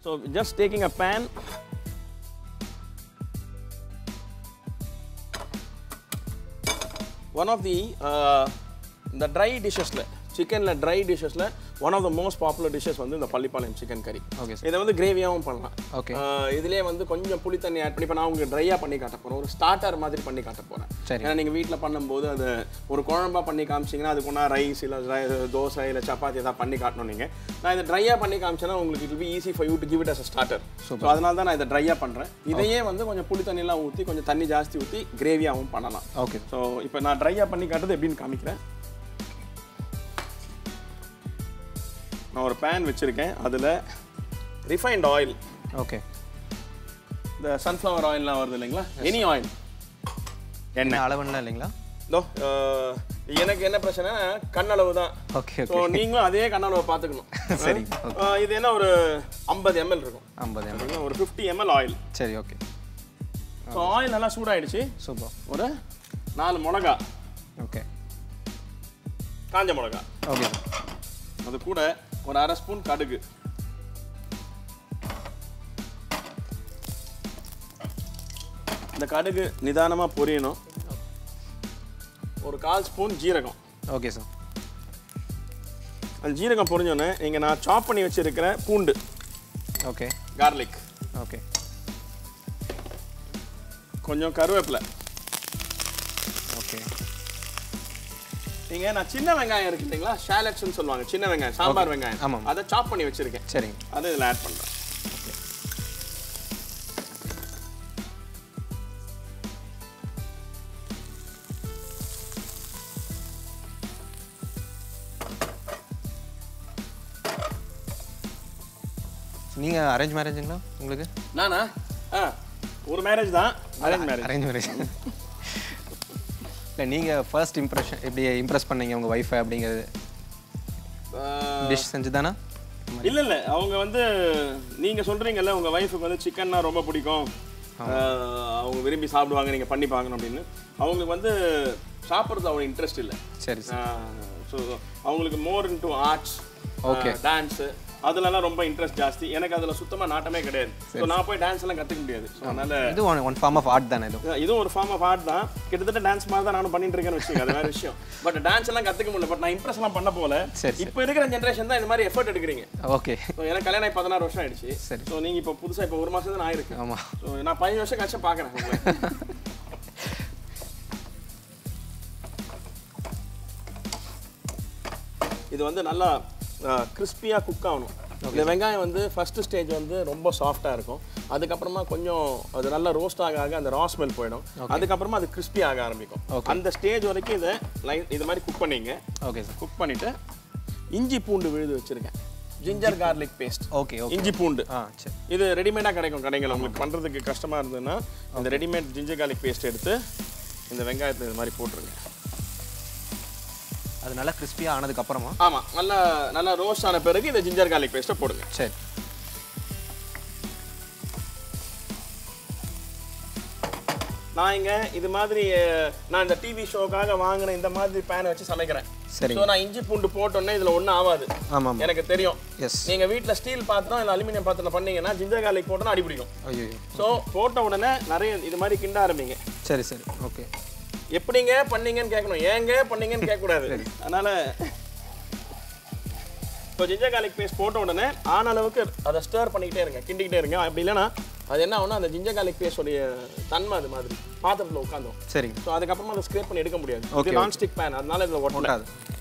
So just taking a pan one of the இந்த dry டிஷ்ஷஸில் சிக்கனில் ட்ரை டிஷ்ஷஸில் one of the most popular dishes வந்து இந்த பள்ளிப்பாளையம் சிக்கன் கறி ஓகே இதை வந்து கிரேவியாகவும் பண்ணலாம் ஓகே ஆஹ் இதுலயே வந்து கொஞ்சம் புளி தண்ணி ஆட் பண்ணி இப்போ நான் உங்களுக்கு ட்ரையாக பண்ணி காட்ட போகிறேன் ஒரு ஸ்டார்டர் மாதிரி பண்ணி காட்ட போகிறேன் சரி. ஏன்னா நீங்கள் வீட்டில் பண்ணும்போது அது ஒரு குழம்பா பண்ணி காமிச்சிங்கன்னா அதுக்கு ஒன்றா ரைஸ் இல்லை தோசை இல்லை சப்பாத்தி ஏதாவது பண்ணி காட்டணும் நீங்கள் நான் இதை ட்ரையாக பண்ணி காமிச்சேன்னா உங்களுக்கு it be easy for you to give it as a starter so அதனால தான் நான் இதை ட்ரையாக பண்ணுறேன் இதையே வந்து கொஞ்சம் புளி தண்ணியெல்லாம் ஊற்றி கொஞ்சம் தண்ணி ஜாஸ்தி ஊற்றி கிரேவியாகவும் பண்ணலாம் ஓகே ஸோ இப்போ நான் ட்ரையாக பண்ணி காட்டுறது எப்படின்னு காமிக்கிறேன் நான் ஒரு பேன் வச்சுருக்கேன் அதில் ரிஃபைண்ட் ஆயில் ஓகே இந்த சன்ஃப்ளவர் ஆயில்லாம் வருது இல்லைங்களா எனி ஆயில் என்ன எண்ணெய் அளவுலாம் இல்லைங்களா இதோ அஹ், எனக்கு என்ன பிரச்சனை கண்ணளவு தான் ஓகே ஸோ ஓகே நீங்களும் அதே கண்ணளவு பார்த்துக்கணும் சரி அஹ், இது என்ன ஒரு ஐம்பது எம்எல் இருக்கும் ஐம்பது எம் சரிங்களா? ஒரு ஃபிஃப்டி எம்எல் ஆயில் சரி ஓகே ஸோ ஆயில் நல்லா சூடாயிடுச்சு சூப்பர் ஒரு நாலு மிளகா ஓகே காஞ்ச மிளகா ஓகே அது கூட ஒரு அரை ஸ்பூன் கடுகு இந்த கடுகு நிதானமாக பொரியணும் ஒரு கால் ஸ்பூன் ஜீரகம் ஓகே சார் அந்த ஜீரகம் பொரிஞ்சோன்னே நீங்கள் நான் சாப் பண்ணி வச்சிருக்கிற பூண்டு ஓகே கார்லிக் ஓகே கொஞ்சம் கருவேப்பிலை ஓகே நீங்கள் நான் சின்ன வெங்காயம் இருக்கு இல்லைங்களா ஷாலட்ஸ்னு சொல்லுவாங்க சின்ன வெங்காயம் சாம்பார் வெங்காயம் ஆமாம். அதை சாப் பண்ணி வச்சிருக்கேன் சரிங்க அதை இதில் ஆட் பண்ணுறேன் ஓகே நீங்கள் அரேஞ்ச் மேரேஜுங்களா உங்களுக்கு நானா ஆ ஒரு மேரேஜ் தான் அரேஞ்ச் மேரேஜ் அரேஞ்ச் மேரேஜ் இல்லை நீங்கள் ஃபர்ஸ்ட் இம்ப்ரெஷன் எப்படி இம்ப்ரெஸ் பண்ணீங்க உங்கள் ஒய்ஃபை அப்படிங்கிறது டிஷ் செஞ்சு தானே இல்ல இல்ல அவங்க வந்து நீங்க சொல்றீங்கல்ல உங்க ஒய்ஃபுக்கு வந்து சிக்கன்னா ரொம்ப பிடிக்கும் ஆஹ் அவங்க விரும்பி சாப்பிடுவாங்க நீங்க பண்ணி பார்க்கணும் அப்படின்னு அவங்களுக்கு வந்து சாப்பிட்றது அவ்வளோ இன்ட்ரெஸ்ட் இல்லை சரி சார் ஸோ அவங்களுக்கு more into arts Okay. Dance அதுலலாம் ரொம்ப இன்ட்ரெஸ்ட் ஜாஸ்தி எனக்கு அதுல சுத்தமா நாட்டமே கிடையாது ஸோ நான் போய் டான்ஸ் எல்லாம் கத்துக்க முடியாது ஸோ அதனால இது one one form of art தானே இது இதுவும் ஒரு ஃபார்ம் ஆஃப் ஆர்ட் தான் கிட்டத்தட்ட டான்ஸ் மாதிரி தான் நானும் பண்ணிட்டு இருக்கேன்னு வச்சுக்கோங்க அது வேற விஷயம் பட் டான்ஸ் எல்லாம் கத்துக்க முடியல பட் நான் இம்ப்ரெஸ் எல்லாம் பண்ண போல சரி, சரி. இப்போ இருக்கிற ஜென்ரேஷன் தான் இந்த மாதிரி எஃபர்ட் எடுக்கிறீங்க ஓகே ஸோ எனக்கு கல்யாணம் ஆகி பதினாறு வருஷம் ஆயிடுச்சு சரி. ஸோ நீங்கள் இப்போ புதுசாக இப்போ ஒரு மாதம் தான் ஆயிருக்கு ஆமாம் ஸோ நான் பதினஞ்சு வருஷம் கழிச்சு பார்க்குறேன் உங்களை இது வந்து நல்லா கிறிஸ்பியாக குக் ஆகணும் இந்த வெங்காயம் வந்து ஃபர்ஸ்ட் ஸ்டேஜ் வந்து ரொம்ப சாஃப்டாக இருக்கும் அதுக்கப்புறமா கொஞ்சம் அது நல்லா ரோஸ்ட் ஆக ஆக அந்த ரா ஸ்மெல் போயிடும் அதுக்கப்புறமா அது கிறிஸ்பி ஆக ஆரம்பிக்கும் அந்த ஸ்டேஜ் வரைக்கும் இதை லைட் இது மாதிரி குக் பண்ணீங்க ஓகே சார் குக் பண்ணிவிட்டு இஞ்சி பூண்டு விழுது வச்சுருக்கேன் ginger garlic paste okay okay இஞ்சி பூண்டு ஆ சரி இது ரெடிமேடாக கிடைக்கும் கடைகள் உங்களுக்கு பண்ணுறதுக்கு கஷ்டமாக இருந்ததுன்னா இந்த ரெடிமேட் ஜிஞ்சர் garlic பேஸ்ட் எடுத்து இந்த வெங்காயத்தை இது மாதிரி போட்டுருங்க அது நல்லா கிறிஸ்பியாக ஆனதுக்கப்புறமா ஆமாம் நல்லா நல்லா ரோஸ்ட் ஆன பிறகு இந்த ஜிஞ்சர் garlic பேஸ்ட்டை போடுங்க சரி நான் இங்க இது மாதிரி அஹ், நான் இந்த டிவி ஷோக்காக வாங்கின இந்த மாதிரி பேனை வச்சு சமைக்கிறேன் சரி ஸோ நான் இஞ்சி பூண்டு போட்டோன்னே இதில் ஒன்றும் ஆகாது ஆமாம் ஆமாம் எனக்கு தெரியும் எஸ் நீங்க வீட்டில் ஸ்டீல் பாத்திரம் இல்லை அலுமினியம் பாத்திரம் பண்ணீங்கன்னா ஜிஞ்சர் garlic போட்டோன்னா அடி பிடிக்கும் ஐயோ ஸோ போட்ட உடனே நிறைய இது மாதிரி கிண்ட ஆரம்பிங்க சரி சரி ஓகே எப்படிங்க பண்ணீங்கன்னு கேட்கணும் ஏங்க பண்ணீங்கன்னு கேட்கக்கூடாது அதனால இப்போ ஜிஞ்சர் garlic பேஸ்ட் போட்ட உடனே ஆன அளவுக்கு அதை ஸ்டர் பண்ணிக்கிட்டே இருங்க கிண்டிக்கிட்டே இருங்க அப்படி இல்லைன்னா அது என்ன ஆகும்னா அந்த ஜிஞ்சர் garlic பேஸ்டோடைய தன்மை அது மாதிரி பாத்திரத்தில் உட்காந்தோம் சரிங்க ஸோ அதுக்கப்புறமா அதை ஸ்க்ரேப் பண்ணி எடுக்க முடியாது Okay, இது நான்ஸ்டிக் பேன் அதனால இதில் ஒட்டல ஒட்டாது